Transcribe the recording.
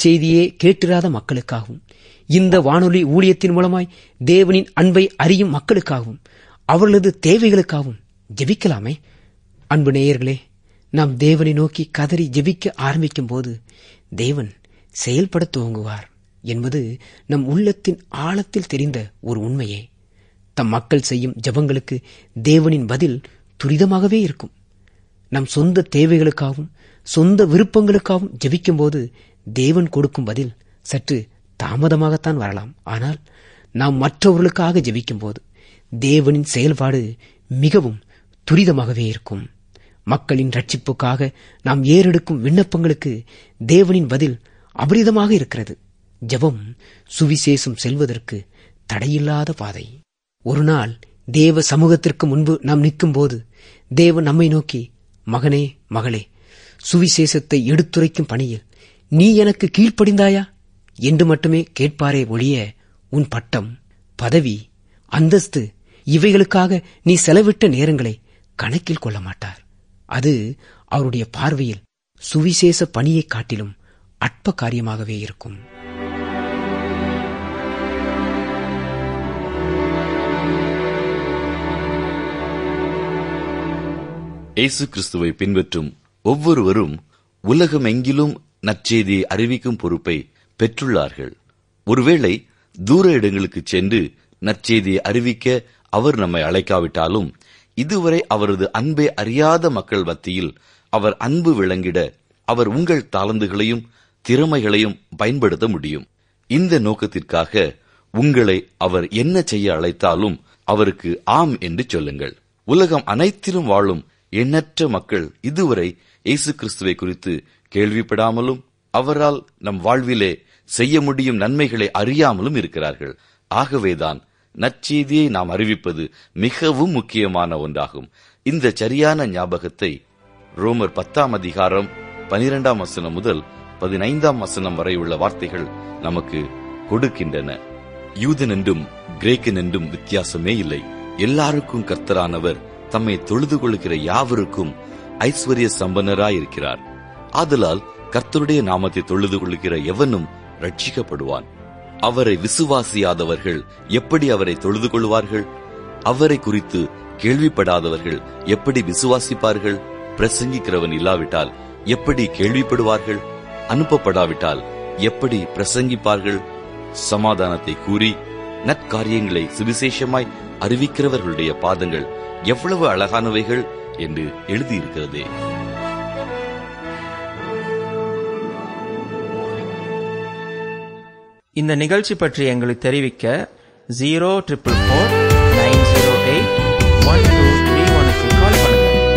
நற்செய்தியே கேட்டிராத மக்களுக்காகவும் இந்த வானொலி ஊழியத்தின் மூலமாய் தேவனின் அன்பை அறியும் மக்களுக்காகவும் அவர்களது தேவைகளுக்காகவும் ஜெபிக்கலாமே அன்பு நேயர்களே நாம் தேவனை நோக்கி கதறி ஜெபிக்க ஆரம்பிக்கும் போது தேவன் செயல்பட துவங்குவார் என்பது நம் உள்ளத்தின் ஆழத்தில் தெரிந்த ஒரு உண்மையே தம் மக்கள் செய்யும் ஜெபங்களுக்கு தேவனின் பதில் துரிதமாகவே இருக்கும் நம் சொந்த தேவைகளுக்காகவும் சொந்த விருப்பங்களுக்காகவும் ஜெபிக்கும்போது தேவன் கொடுக்கும் பதில் சற்று தாமதமாகத்தான் வரலாம் ஆனால் நாம் மற்றவர்களுக்காக ஜெபிக்கும்போது தேவனின் செயல்பாடு மிகவும் துரிதமாகவே இருக்கும் மக்களின் ரட்சிப்புக்காக நாம் ஏறெடுக்கும் விண்ணப்பங்களுக்கு தேவனின் பதில் அபரிதமாக இருக்கிறது ஜெபம் சுவிசேஷம் செல்வதற்கு தடையில்லாத பாதை ஒரு நாள் தேவ சமூகத்திற்கு முன்பு நாம் நிற்கும்போது தேவன் நம்மை நோக்கி மகனே மகளே சுவிசேஷத்தை எடுத்துரைக்கும் பணியில் நீ எனக்கு கீழ்ப்படிந்தாயா என்று மட்டுமே கேட்பாரே ஒழிய உன் பட்டம் பதவி அந்தஸ்து இவைகளுக்காக நீ செலவிட்ட நேரங்களை கணக்கில் கொள்ள மாட்டார் அது அவருடைய பார்வையில் சுவிசேஷ பணியைக் காட்டிலும் அற்ப காரியமாகவே இருக்கும் இயேசு கிறிஸ்துவை பின்பற்றும் ஒவ்வொருவரும் உலகமெங்கிலும் நற்செய்தியை அறிவிக்கும் பொறுப்பை பெற்றுள்ளார்கள் ஒருவேளை தூர இடங்களுக்கு சென்று நற்செய்தியை அறிவிக்க அவர் நம்மை அழைக்காவிட்டாலும் இதுவரை அவரது அன்பை அறியாத மக்கள் மத்தியில் அவர் அன்பு விளங்கிட அவர் உங்கள் தாளந்துகளையும் திறமைகளையும் பயன்படுத்த முடியும் இந்த நோக்கத்திற்காக உங்களை அவர் என்ன செய்ய அழைத்தாலும் அவருக்கு ஆம் என்று சொல்லுங்கள் உலகம் அனைத்திலும் வாழும் எண்ணற்ற மக்கள் இதுவரை இயேசு கிறிஸ்துவை குறித்து கேள்விப்படாமலும் அவரால் நம் வாழ்விலே செய்ய முடியும் நன்மைகளை அறியாமலும் இருக்கிறார்கள் ஆகவேதான் நற்செய்தியை நாம் அறிவிப்பது மிகவும் முக்கியமான ஒன்றாகும் இந்த சரியான ஞாபகத்தை ரோமர் பத்தாம் அதிகாரம் பனிரெண்டாம் வசனம் முதல் பதினைந்தாம் வசனம் வரை உள்ள வார்த்தைகள் நமக்கு கொடுக்கின்றன யூதன் என்றும் கிரேக்கன் என்றும் வித்தியாசமே இல்லை எல்லாருக்கும் கர்த்தரானவர் தம்மை தொழுது கொள்கிற யாவருக்கும் ஐஸ்வர்ய சம்பன்னராயிருக்கிறார் ஆதலால் கர்த்தருடைய நாமத்தை தொழுது கொள்கிற எவனும் ரட்சிக்கப்படுவான் அவரை விசுவாசியாதவர்கள் எப்படி அவரை தொழுது கொள்வார்கள் அவரை குறித்து கேள்விப்படாதவர்கள் எப்படி விசுவாசிப்பார்கள் பிரசங்கிக்கிறவன் இல்லாவிட்டால் எப்படி கேள்விப்படுவார்கள் அனுப்பப்படாவிட்டால் எப்படி பிரசங்கிப்பார்கள் சமாதானத்தை கூறி நற்காரியங்களை சுவிசேஷமாய் அறிவிக்கிறவர்களுடைய பாதங்கள் எவ்வளவு அழகானவைகள் என்று எழுதியிருக்கிறதே இந்த நிகழ்ச்சி பற்றி எங்களுக்கு தெரிவிக்க ஜீரோ ட்ரிபிள் ஃபோர்